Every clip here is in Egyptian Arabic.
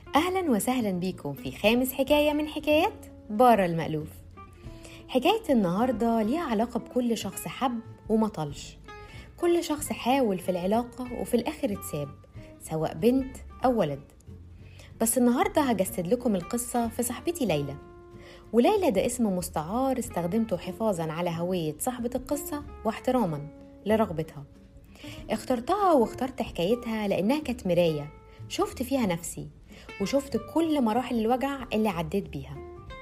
أهلا وسهلا بيكم في خامس حكاية من حكايات بارا المألوف حكاية النهاردة ليها علاقة بكل شخص حب وما طلش كل شخص حاول في العلاقة وفي الآخر اتساب سواء بنت أو ولد بس النهاردة هجسد لكم القصة في صاحبتي ليلى وليلى ده اسم مستعار استخدمته حفاظا على هوية صاحبة القصة واحتراما لرغبتها اخترتها واخترت حكايتها لأنها كانت مراية شفت فيها نفسي وشفت كل مراحل الوجع اللي عديت بيها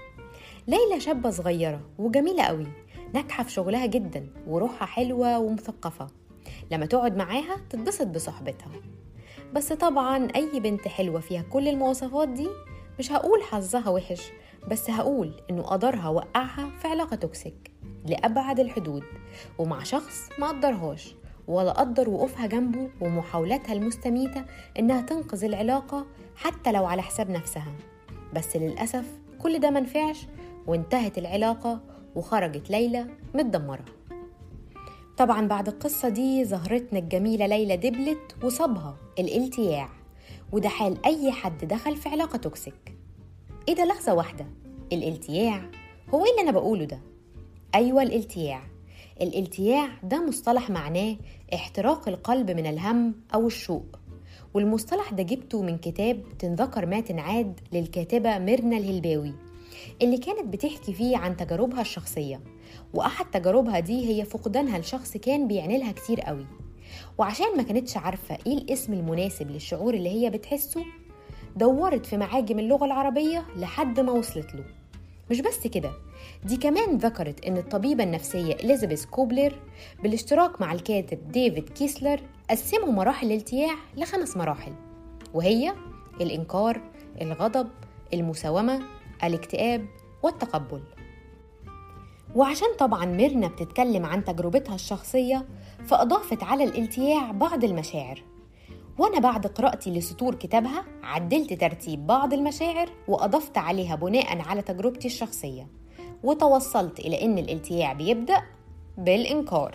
ليلى شابة صغيرة وجميلة قوي ناجحة في شغلها جدا وروحها حلوة ومثقفة لما تقعد معاها تتبسط بصحبتها بس طبعا أي بنت حلوة فيها كل المواصفات دي مش هقول حظها وحش بس هقول إنه قدرها وقعها في علاقة توكسيك لأبعد الحدود ومع شخص ما قدرهاش ولا قدر وقوفها جنبه ومحاولاتها المستميتة إنها تنقذ العلاقة حتى لو على حساب نفسها بس للأسف كل ده منفعش وانتهت العلاقة وخرجت ليلى متدمرة طبعا بعد القصة دي زهرتنا الجميلة ليلى دبلت وصابها الالتياع وده حال أي حد دخل في علاقة توكسيك إيه ده لحظة واحدة الالتياع هو إيه اللي أنا بقوله ده؟ أيوة الالتياع الالتياع ده مصطلح معناه احتراق القلب من الهم أو الشوق والمصطلح ده جبته من كتاب تنذكر ما تنعاد للكاتبة ميرنا الهلباوي اللي كانت بتحكي فيه عن تجاربها الشخصية وأحد تجاربها دي هي فقدانها لشخص كان بيعني لها كتير قوي وعشان ما كانتش عارفة إيه الاسم المناسب للشعور اللي هي بتحسه دورت في معاجم اللغة العربية لحد ما وصلت له مش بس كده دي كمان ذكرت ان الطبيبة النفسية إليزابيث كوبلر بالاشتراك مع الكاتب ديفيد كيسلر قسموا مراحل الالتياع لخمس مراحل وهي الإنكار الغضب المساومة الاكتئاب والتقبل وعشان طبعا ميرنا بتتكلم عن تجربتها الشخصية فأضافت على الالتياع بعض المشاعر وأنا بعد قراءتي لسطور كتابها عدلت ترتيب بعض المشاعر وأضفت عليها بناء على تجربتي الشخصية وتوصلت إلى إن الالتياع بيبدأ بالإنكار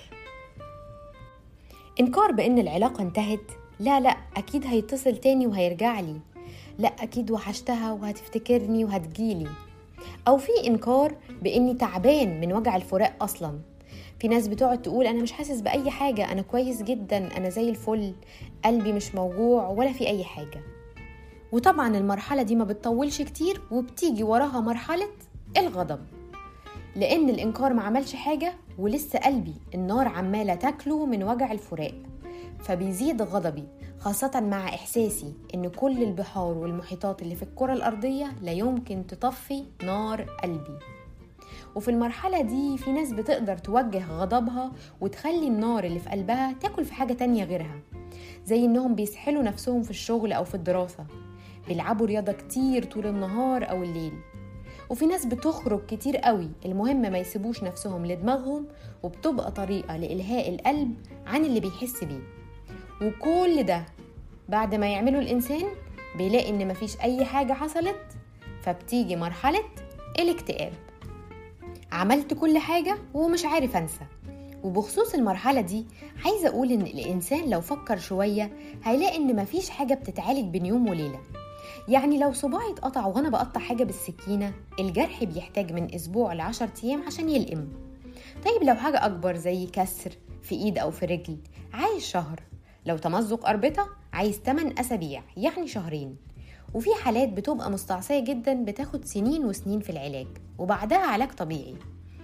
إنكار بإن العلاقة انتهت لا لا أكيد هيتصل تاني وهيرجع لي لا أكيد وحشتها وهتفتكرني وهتجيلي أو في إنكار بإني تعبان من وجع الفراق أصلا في ناس بتقعد تقول أنا مش حاسس بأي حاجة أنا كويس جدا أنا زي الفل قلبي مش موجوع ولا في أي حاجة وطبعا المرحلة دي ما بتطولش كتير وبتيجي وراها مرحلة الغضب لأن الإنكار ما عملش حاجة ولسه قلبي النار عمالة تاكله من وجع الفراق فبيزيد غضبي خاصة مع إحساسي إن كل البحار والمحيطات اللي في الكرة الأرضية لا يمكن تطفي نار قلبي وفي المرحلة دي في ناس بتقدر توجه غضبها وتخلي النار اللي في قلبها تاكل في حاجة تانية غيرها زي إنهم بيسحلوا نفسهم في الشغل أو في الدراسة بيلعبوا رياضة كتير طول النهار أو الليل وفي ناس بتخرج كتير قوي المهم ما يسيبوش نفسهم لدماغهم وبتبقى طريقة لإلهاء القلب عن اللي بيحس بيه وكل ده بعد ما يعمله الإنسان بيلاقي إن مفيش أي حاجة حصلت فبتيجي مرحلة الاكتئاب عملت كل حاجة ومش عارف أنسى وبخصوص المرحلة دي عايزة أقول إن الإنسان لو فكر شوية هيلاقي إن مفيش حاجة بتتعالج بين يوم وليلة يعني لو صباعي اتقطع وأنا بقطع حاجة بالسكينة الجرح بيحتاج من أسبوع لعشر أيام عشان يلقم طيب لو حاجة أكبر زي كسر في إيد أو في رجل عايز شهر لو تمزق أربطة عايز 8 أسابيع يعني شهرين وفي حالات بتبقى مستعصية جدا بتاخد سنين وسنين في العلاج وبعدها علاج طبيعي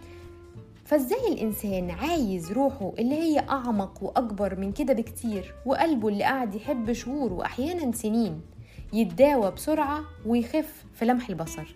فازاي الإنسان عايز روحه اللي هي أعمق وأكبر من كده بكتير وقلبه اللي قاعد يحب شهور وأحيانا سنين يتداوى بسرعة ويخف في لمح البصر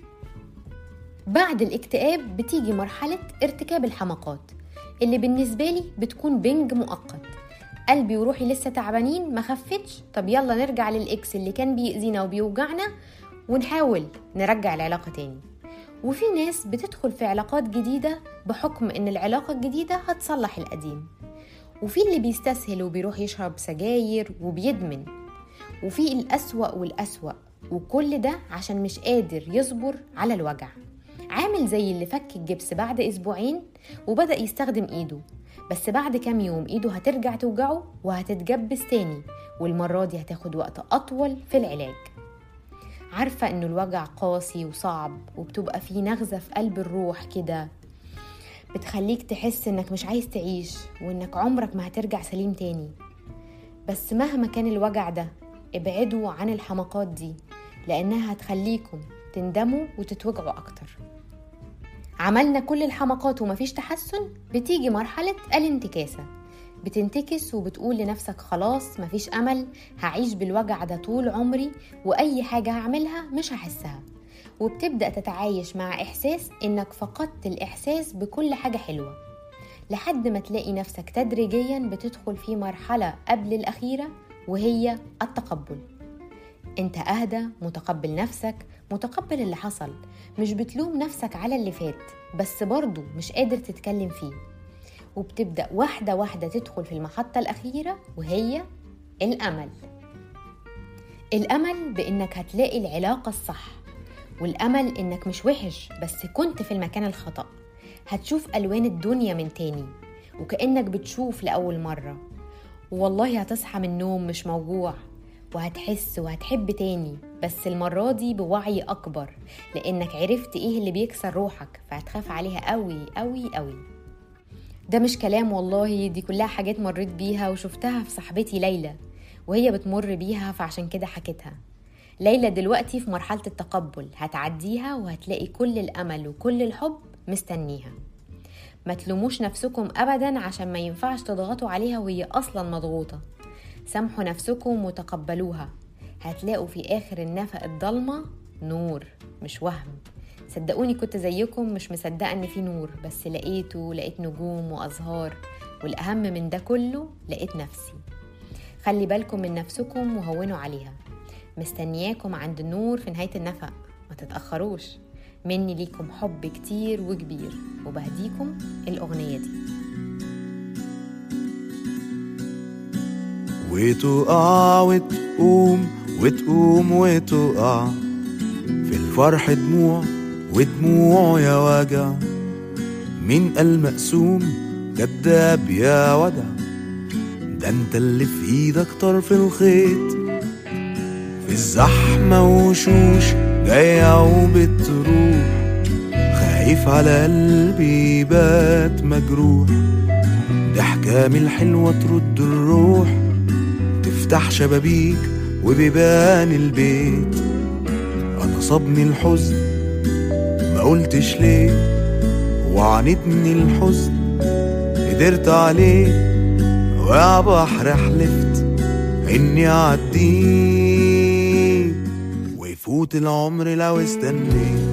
بعد الاكتئاب بتيجي مرحلة ارتكاب الحمقات اللي بالنسبة لي بتكون بنج مؤقت قلبي وروحي لسه تعبانين ما خفتش طب يلا نرجع للاكس اللي كان بيأذينا وبيوجعنا ونحاول نرجع العلاقة تاني وفي ناس بتدخل في علاقات جديدة بحكم ان العلاقة الجديدة هتصلح القديم وفي اللي بيستسهل وبيروح يشرب سجاير وبيدمن وفي الأسوأ والأسوأ وكل ده عشان مش قادر يصبر على الوجع عامل زي اللي فك الجبس بعد أسبوعين وبدأ يستخدم إيده بس بعد كام يوم إيده هترجع توجعه وهتتجبس تاني والمرة دي هتاخد وقت أطول في العلاج عارفة إنه الوجع قاسي وصعب وبتبقى فيه نغزة في قلب الروح كده بتخليك تحس إنك مش عايز تعيش وإنك عمرك ما هترجع سليم تاني بس مهما كان الوجع ده ابعدوا عن الحماقات دي لأنها هتخليكم تندموا وتتوجعوا أكتر عملنا كل الحماقات ومفيش تحسن بتيجي مرحلة الانتكاسة بتنتكس وبتقول لنفسك خلاص مفيش أمل هعيش بالوجع ده طول عمري وأي حاجة هعملها مش هحسها وبتبدأ تتعايش مع إحساس إنك فقدت الإحساس بكل حاجة حلوة لحد ما تلاقي نفسك تدريجيا بتدخل في مرحلة قبل الأخيرة وهي التقبل انت اهدى متقبل نفسك متقبل اللي حصل مش بتلوم نفسك على اللي فات بس برضه مش قادر تتكلم فيه وبتبدأ واحدة واحدة تدخل في المحطة الأخيرة وهي الأمل الأمل بإنك هتلاقي العلاقة الصح والأمل إنك مش وحش بس كنت في المكان الخطأ هتشوف ألوان الدنيا من تاني وكأنك بتشوف لأول مرة والله هتصحى من النوم مش موجوع وهتحس وهتحب تاني بس المرة دي بوعي أكبر لأنك عرفت إيه اللي بيكسر روحك فهتخاف عليها قوي قوي قوي ده مش كلام والله دي كلها حاجات مريت بيها وشفتها في صاحبتي ليلى وهي بتمر بيها فعشان كده حكيتها ليلى دلوقتي في مرحلة التقبل هتعديها وهتلاقي كل الأمل وكل الحب مستنيها ما تلوموش نفسكم أبدا عشان ما ينفعش تضغطوا عليها وهي أصلا مضغوطة سامحوا نفسكم وتقبلوها هتلاقوا في آخر النفق الضلمة نور مش وهم صدقوني كنت زيكم مش مصدقة إن في نور بس لقيته لقيت نجوم وأزهار والأهم من ده كله لقيت نفسي خلي بالكم من نفسكم وهونوا عليها مستنياكم عند النور في نهاية النفق ما تتأخروش مني ليكم حب كتير وكبير وبهديكم الأغنية دي وتقع وتقوم وتقوم وتقع في الفرح دموع ودموع يا وجع مين قال مقسوم كداب يا ودع ده انت اللي في ايدك طرف الخيط في الزحمة وشوش جاية وبتروح خايف على قلبي بات مجروح ضحكة الحلوة ترد الروح تفتح شبابيك وبيبان البيت انا صابني الحزن ما قلتش ليه وعانتني الحزن قدرت عليه ويا بحر حلفت اني اعديه ويفوت العمر لو استنيت